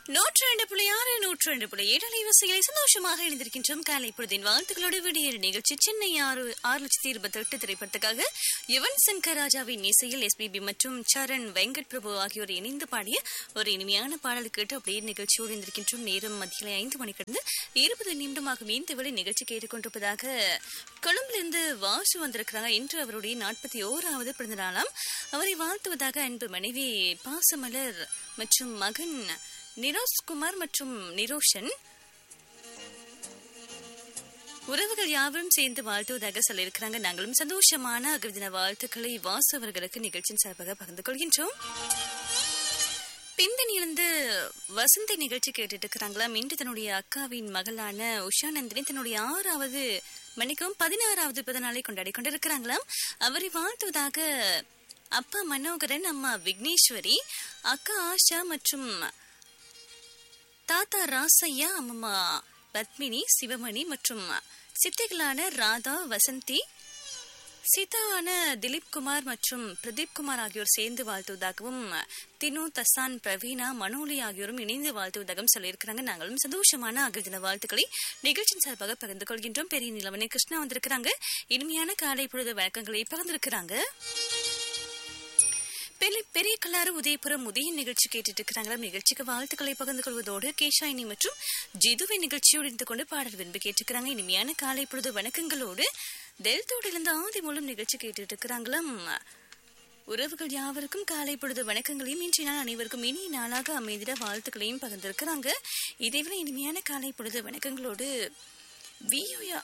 நூற்றி ரெண்டு புள்ளி ஆறு நூற்றி ரெண்டு புள்ளி ஏழு அலைவரிசைகளை சந்தோஷமாக இணைந்திருக்கின்றோம் காலை பொழுதின் வாழ்த்துக்களோடு விடியல் நிகழ்ச்சி சென்னை ஆறு ஆறு லட்சத்தி இருபத்தி எட்டு திரைப்படத்துக்காக யுவன் சங்கர் ராஜாவின் இசையில் எஸ்பிபி மற்றும் சரண் வெங்கட் பிரபு ஆகியோர் இணைந்து பாடிய ஒரு இனிமையான பாடல் கேட்டு அப்படியே நிகழ்ச்சியோடு இருந்திருக்கின்றோம் நேரம் மத்தியில ஐந்து மணி கடந்து இருபது நிமிடமாகும் இந்த வேளை நிகழ்ச்சி கேட்டுக்கொண்டிருப்பதாக கொழும்பிலிருந்து வாசு வந்திருக்கிறாங்க இன்று அவருடைய நாற்பத்தி ஓராவது பிறந்த நாளாம் அவரை வாழ்த்துவதாக அன்பு மனைவி பாசமலர் மற்றும் மகன் நிரோஷ்குமார் மற்றும் நிரோஷன் உறவுகள் யாவரும் சேர்ந்து வாழ்த்துவதாக சொல்லியிருக்கிறாங்க நாங்களும் சந்தோஷமான அகிர்தின வாழ்த்துக்களை வாசு அவர்களுக்கு நிகழ்ச்சியின் சார்பாக பகிர்ந்து கொள்கின்றோம் பிந்தனியிலிருந்து வசந்தி நிகழ்ச்சி கேட்டுட்டு இருக்கிறாங்களாம் இன்று தன்னுடைய அக்காவின் மகளான உஷா நந்தினி தன்னுடைய ஆறாவது மணிக்கும் பதினாறாவது பிறந்தநாளை கொண்டாடி கொண்டிருக்கிறாங்களாம் அவரை வாழ்த்துவதாக அப்பா மனோகரன் அம்மா விக்னேஸ்வரி அக்கா ஆஷா மற்றும் தாத்தா ராசையா அம்மம்மா பத்மினி சிவமணி மற்றும் சித்திகளான ராதா வசந்தி சீதாவான திலீப் குமார் மற்றும் பிரதீப் குமார் ஆகியோர் சேர்ந்து வாழ்த்துவதாகவும் தினு தசான் பிரவீனா மனோலி ஆகியோரும் இணைந்து வாழ்த்துவதாகவும் சொல்லியிருக்கிறாங்க நாங்களும் சந்தோஷமான அகிர்தின வாழ்த்துக்களை நிகழ்ச்சியின் சார்பாக பகிர்ந்து கொள்கின்றோம் பெரிய நிலவனை கிருஷ்ணா வந்திருக்கிறாங்க இனிமையான காலை பொழுது வழக்கங்களை பகிர்ந்திருக்கிறாங்க பெரிய பெரிய கல்லாறு உதயபுரம் உதய நிகழ்ச்சி கேட்டுட்டு இருக்கிறாங்களா நிகழ்ச்சிக்கு வாழ்த்துக்களை பகிர்ந்து கொள்வதோடு கேஷாயினி மற்றும் ஜிதுவை நிகழ்ச்சியோடு இருந்து கொண்டு பாடல் விரும்பி கேட்டுக்கிறாங்க இனிமையான காலை பொழுது வணக்கங்களோடு டெல்தோடிலிருந்து ஆதி மூலம் நிகழ்ச்சி கேட்டுட்டு இருக்கிறாங்களாம் உறவுகள் யாவருக்கும் காலை பொழுது வணக்கங்களையும் இன்றைய நாள் அனைவருக்கும் இனிய நாளாக அமைதிட வாழ்த்துக்களையும் பகிர்ந்திருக்கிறாங்க இதைவிட இனிமையான காலை பொழுது வணக்கங்களோடு வியோயா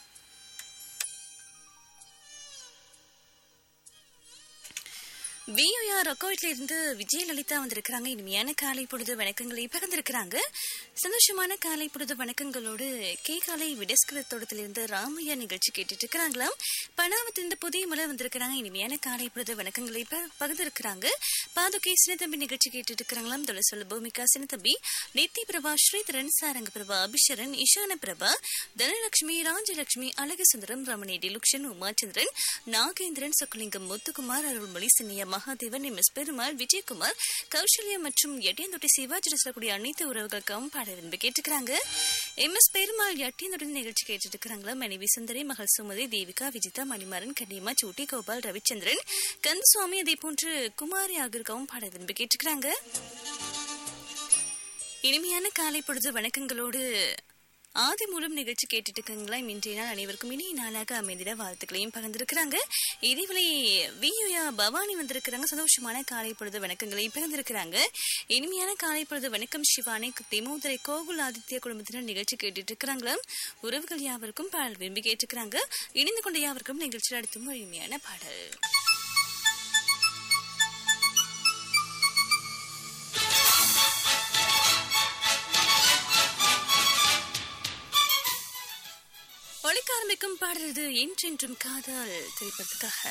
விஓஆர் ரொக்கோட்ல இருந்து விஜயலலிதா வந்திருக்கிறாங்க இனிமையான காலை பொழுது வணக்கங்களை பகிர்ந்திருக்கிறாங்க சந்தோஷமான காலை பொழுது வணக்கங்களோடு கே காலை விடஸ்கிரத்தோடத்திலிருந்து ராமையா நிகழ்ச்சி கேட்டுட்டு இருக்கிறாங்களாம் பணாவத்திலிருந்து புதிய மலர் வந்திருக்கிறாங்க இனிமையான காலை பொழுது வணக்கங்களை பகிர்ந்திருக்கிறாங்க பாதுகை சினத்தம்பி நிகழ்ச்சி கேட்டுட்டு இருக்கிறாங்களாம் தொலைசொல் பூமிகா சினத்தம்பி நித்தி பிரபா ஸ்ரீதரன் சாரங்க பிரபா அபிஷரன் இஷான பிரபா தனலட்சுமி ராஜலட்சுமி அழகசுந்தரம் ரமணி டிலுக்ஷன் உமாச்சந்திரன் நாகேந்திரன் சொக்கலிங்கம் முத்துக்குமார் அருள்மொழி சின்னியா மகாதேவன் எம் எஸ் பெருமாள் விஜயகுமார் கௌசல்யா மற்றும் எட்டியந்தொட்டி சிவாஜி சொல்லக்கூடிய அனைத்து உறவுகளுக்கும் பாட விரும்பி கேட்டுக்கிறாங்க எம் எஸ் பெருமாள் எட்டியந்தொட்டி நிகழ்ச்சி கேட்டுட்டு இருக்கிறாங்களா மனைவி சுந்தரி மகள் சுமதி தேவிகா விஜிதா மணிமாறன் கண்ணியம்மா சூட்டி கோபால் ரவிச்சந்திரன் கந்தசுவாமி அதே போன்று குமாரி ஆகியோருக்காவும் பாட விரும்பி கேட்டுக்கிறாங்க இனிமையான காலை பொழுது வணக்கங்களோடு ஆதி மூலம் நிகழ்ச்சி கேட்டுட்டு இருக்கீங்களா இன்றைய நாள் அனைவருக்கும் இனிய நாளாக அமைந்திட வாழ்த்துக்களையும் பகிர்ந்திருக்கிறாங்க இதேவேளை வியூயா பவானி வந்திருக்கிறாங்க சந்தோஷமான காலை பொழுது வணக்கங்களையும் பகிர்ந்திருக்கிறாங்க இனிமையான காலை பொழுது வணக்கம் சிவானி திமுதரை கோகுல் ஆதித்ய குடும்பத்தினர் நிகழ்ச்சி கேட்டுட்டு இருக்கிறாங்களா உறவுகள் யாவருக்கும் பாடல் விரும்பி கேட்டுக்கிறாங்க இணைந்து கொண்ட யாவருக்கும் நிகழ்ச்சியில் அடுத்தும் ஒரு இனிமையான பாடல் ஒழிக்க ஆரம்பிக்கும் பாடல் இது என்றென்றும் காதல் திரைப்படத்துக்காக